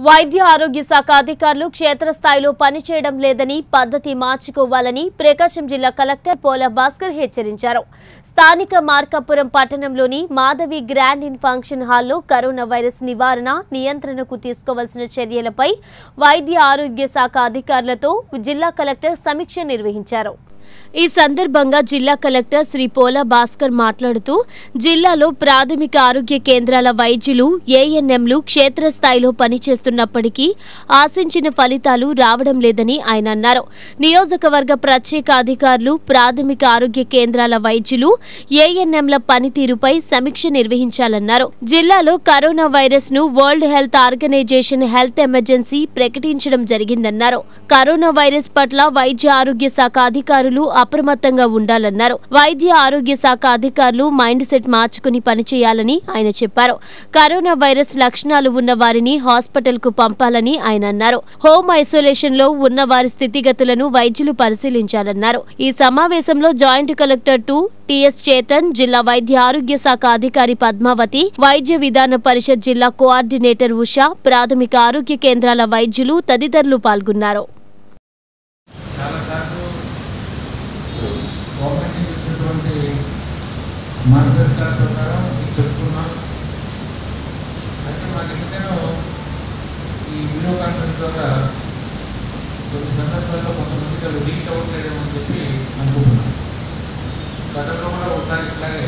వైద్య ఆరోగ్య శాఖ అధికారులు క్షేత్రస్థాయిలో పనిచేయడం లేదని పద్ధతి మార్చుకోవాలని ప్రకాశం జిల్లా కలెక్టర్ పోల భాస్కర్ హెచ్చరించారు స్థానిక మార్కాపురం పట్టణంలోని మాధవి గ్రాండ్ ఇన్ ఫంక్షన్ హాల్లో కరోనా వైరస్ నివారణ నియంత్రణకు తీసుకోవాల్సిన చర్యలపై వైద్య ఆరోగ్య శాఖ అధికారులతో జిల్లా కలెక్టర్ సమీక్ష నిర్వహించారు ఈ సందర్భంగా జిల్లా కలెక్టర్ శ్రీ పోల భాస్కర్ మాట్లాడుతూ జిల్లాలో ప్రాథమిక ఆరోగ్య కేంద్రాల వైద్యులు ఏఎన్ఎంలు క్షేత్రస్థాయిలో పనిచేస్తున్నప్పటికీ ఆశించిన ఫలితాలు రావడం లేదని ఆయన అన్నారు నియోజకవర్గ ప్రత్యేక అధికారులు ప్రాథమిక ఆరోగ్య కేంద్రాల వైద్యులు ఏఎన్ఎంల పనితీరుపై సమీక్ష నిర్వహించాలన్నారు జిల్లాలో కరోనా వైరస్ ను world health organization health emergency ప్రకటించడం జరిగిందన్నారు కరోనా వైరస్ పట్ల వైద్య ఆరోగ్య శాఖ అధికారులు అప్రమత్తంగా ఉండాలన్నారు వైద్య ఆరోగ్య శాఖ అధికారులు మైండ్ సెట్ మార్చుకుని పనిచేయాలని ఆయన చెప్పారు కరోనా వైరస్ లక్షణాలు ఉన్న వారిని హాస్పిటల్ కు పంపాలని ఆయన అన్నారు హోమ్ ఐసోలేషన్ లో ఉన్న వారి స్థితిగతులను వైద్యులు పరిశీలించాలన్నారు ఈ సమావేశంలో joint collector two TS Chetan జిల్లా వైద్య ఆరోగ్య శాఖ అధికారి పద్మావతి వైద్య విధాన పరిషత్ జిల్లా కోఆర్డినేటర్ ఉషా ప్రాథమిక ఆరోగ్య కేంద్రాల వైద్యులు తదితరులు పాల్గొన్నారు చాలా సార్లు గవర్నమెంట్ నుంచి వచ్చినటువంటి మార్గదర్శకాల ప్రకారం మీకు చెప్తున్నాం అయితే మాకు ఎందుకనో ఈ వీడియో కాన్ఫరెన్స్ ద్వారా కొన్ని సందర్భాల్లో కొంతమందికి అవి రీచ్ అవ్వట్లేదేమో అని చెప్పి అనుకుంటున్నాం గతంలో కూడా ఒకసారి ఇట్లాగే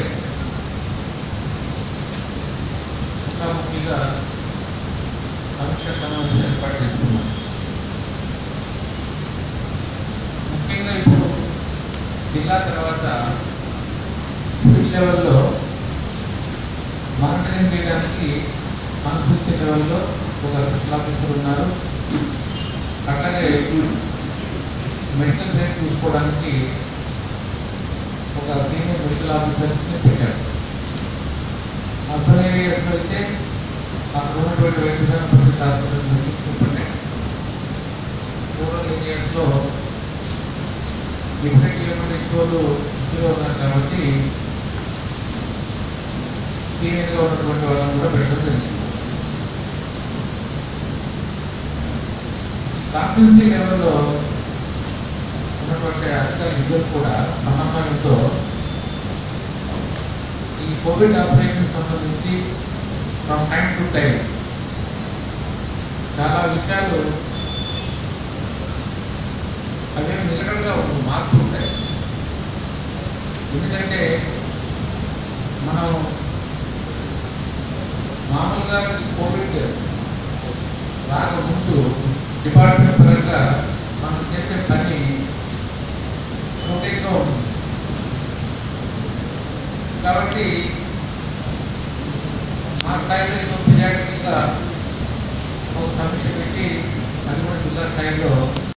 ముఖాముఖిగా సమీక్ష సమావేశం ఏర్పాటు చేసుకున్నాం ముఖ్యంగా ఇప్పుడు జిల్లా తర్వాత ఫీల్డ్ లెవెల్లో మానిటరింగ్ చేయడానికి అనుసూచి లెవెల్లో ఒక స్పెషల్ ఆఫీసర్ ఉన్నారు అట్లాగే మెడికల్ సైన్స్ చూసుకోవడానికి ఒక సీనియర్ మెడికల్ ఆఫీసర్స్ని పెట్టారు అర్బన్ ఏరియాస్లో అయితే అక్కడ ఉన్నటువంటి వైద్యులను ప్రతి హాస్పిటల్ చూపెట్టారు రూరల్ ఏరియాస్లో డిఫరెంట్ కిలోమీటర్స్ వాళ్ళు ఇందులో ఉన్నారు కాబట్టి సీనియర్గా ఉన్నటువంటి వాళ్ళని కూడా పెట్టడం జరిగింది కాన్ఫరెన్సీ లెవెల్లో ఉన్నటువంటి అధికారులు ఇద్దరు కూడా సమన్వయంతో ఈ కోవిడ్ ఆపరేషన్ సంబంధించి ఫ్రమ్ టైం టు టైం చాలా విషయాలు అవే నిలకడగా ఒక మార్పు ఉంటాయి ఎందుకంటే మనం మామూలుగా ఈ కోవిడ్ రాకముందు డిపార్ట్మెంట్ పరంగా మనం చేసే పని రొటీన్గా ఉంటుంది కాబట్టి మా స్థాయిలో ఏదో ఫిర్యాదు